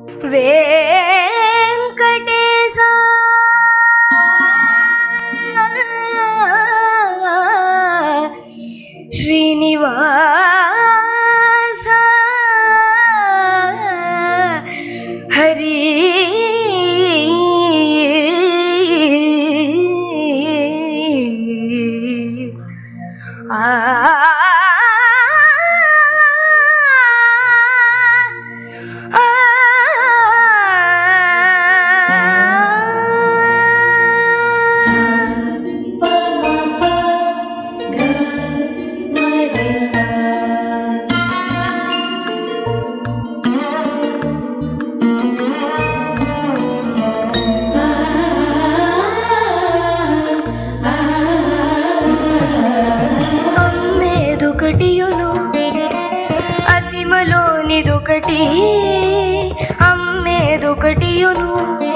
వెంకటేశ శ్రీనివాస హరి అమ్మేదొకటియును అసీమలోనిదొకటి అమ్మేదొకటియును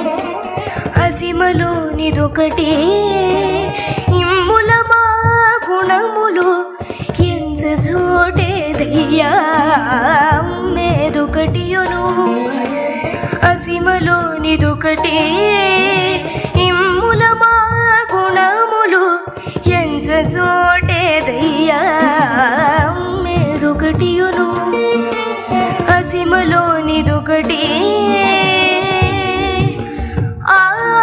అసీమలోనిదొకటి ఇమ్ముల మా గుణములు ఎంత చోటేదయ్యా అమ్మేదొకటియును అసీమలోనిదొకటి ఇమ్ముల మా గుణములు ఎంత చోటేదయ్యా అమ్మేదొకటియును అసీమలోనిదొకటి ఆ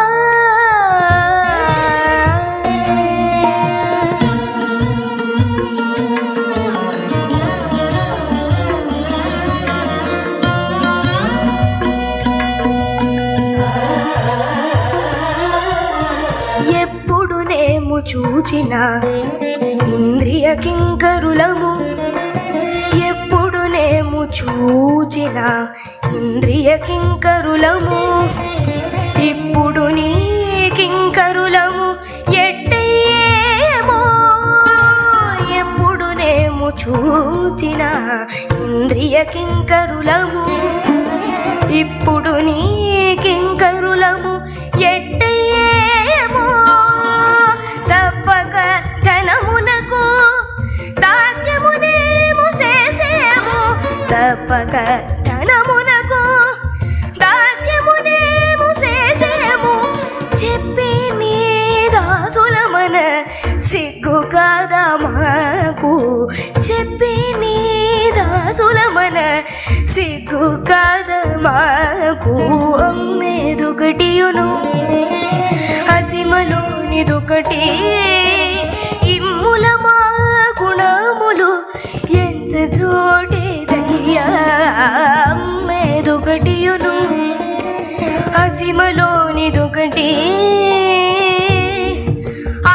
ఎప్పుడు నేము చూచిన ఇంద్రియ కింకరులము ఎప్పుడు నేము చూచిన ఇంద్రియ కింకరులము ఇప్పుడు నీ కింకరులము ఎట్టయ్యేమో ఎప్పుడు నేము చూచిన ఇంద్రియ కింకరులము ఇప్పుడు నీ కింకరులము ఎట్టయేమో తప్పక ధనమునకు దాస్యమునేము చేసేము తప్పక ధనమునకు దాస్యమునేము చేసేము చెప్పి నీ దాసులమన సిగ్గు కాదా మాకు చెప్పి నీ దాసులమన సిగ్గు కాదా మాకు అమ్మేదొకటియును అసిమలోనిదొకటి ఇమ్ముల మా గుణములు ఎంత చోటేదయ్యా అమ్మేదొకటియును అసిమలోనిదొకటి ఆ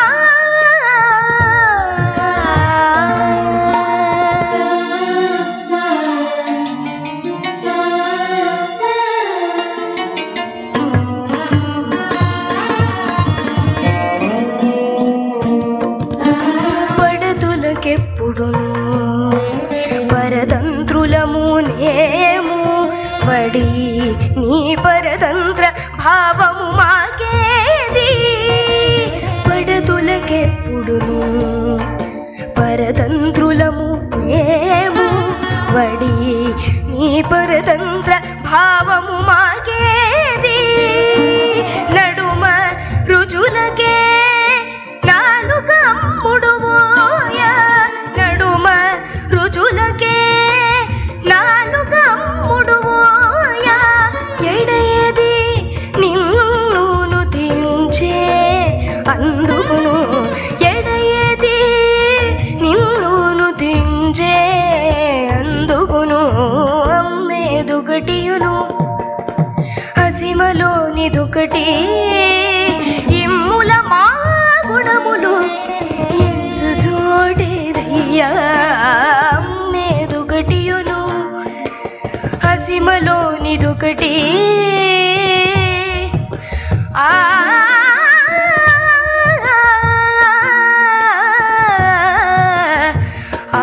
పడతులకెప్పుడును పరతంత్రులము నేము పడి నీ పరతంత్ర భావము మాకేది పడతులకెప్పుడును పరతంత్రులము నేము వడి నీ పరతంత్ర భావము మాకేది నడుమ రుజులకే నాలుక అమ్ముడువోయ నడుమ రుజులకే నాలుక అమ్ముడువోయ ఎడేది నిన్ను తించే అందుకును ఎడయేది నిన్ను తించే అందుకును అమ్మేదొకటియును అసీమలోనిదొకటి ఇమ్ముల మా గుణములు ఎంచు జోడేదయ్యా అమ్మేదొకటియును అసీమలోనిదొకటి ఆ ఆ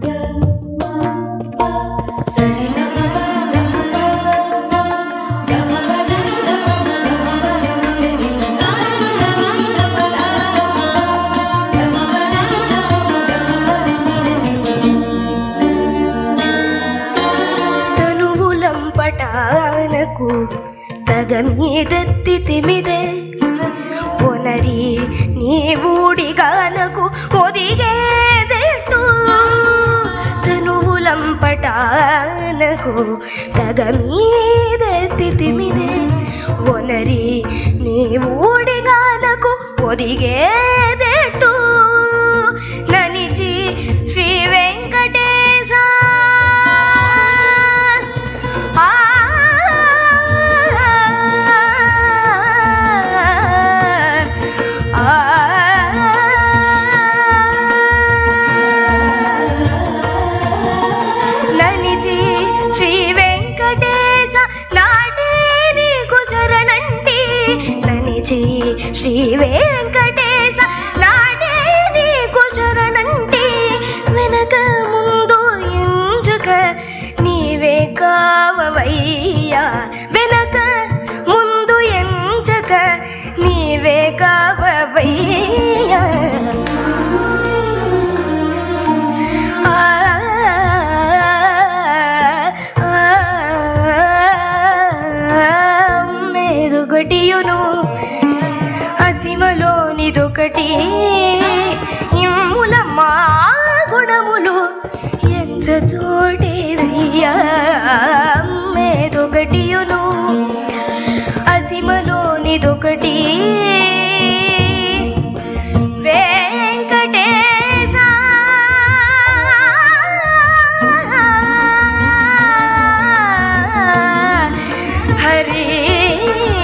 ఆ గానకు తగ మీదెత్తి తిమిదే పొనరి నీ ఊడి గానకు ఒదిగేదెట్టు తనువులంపటానకు తగ మీదెత్తి తిమిదే ఒనరి నీ ఊడి గానకు ఒదిగేదెట్టు ననిచి శ్రీ వెంకటేశ ఆ ననిచి శ్రీ వెంకటేశ నాటే నీకు శరణంటి ననిచి శ్రీ వెంకటేశ నాటే నీకు శరణంటి వెనక ముందు ఎంచుక నీవే కావవయ్యా వెనక ముందు ఎంచక నీవే కావవయ్యా ఆ మెరుగటియును అసిమలోనిదొకటి ఇమ్ముల మా గుణములు ఎంచ చోటేదయ్యా మేదొకటియును అసిమలోనిదొకటి వెంకటేశ హరి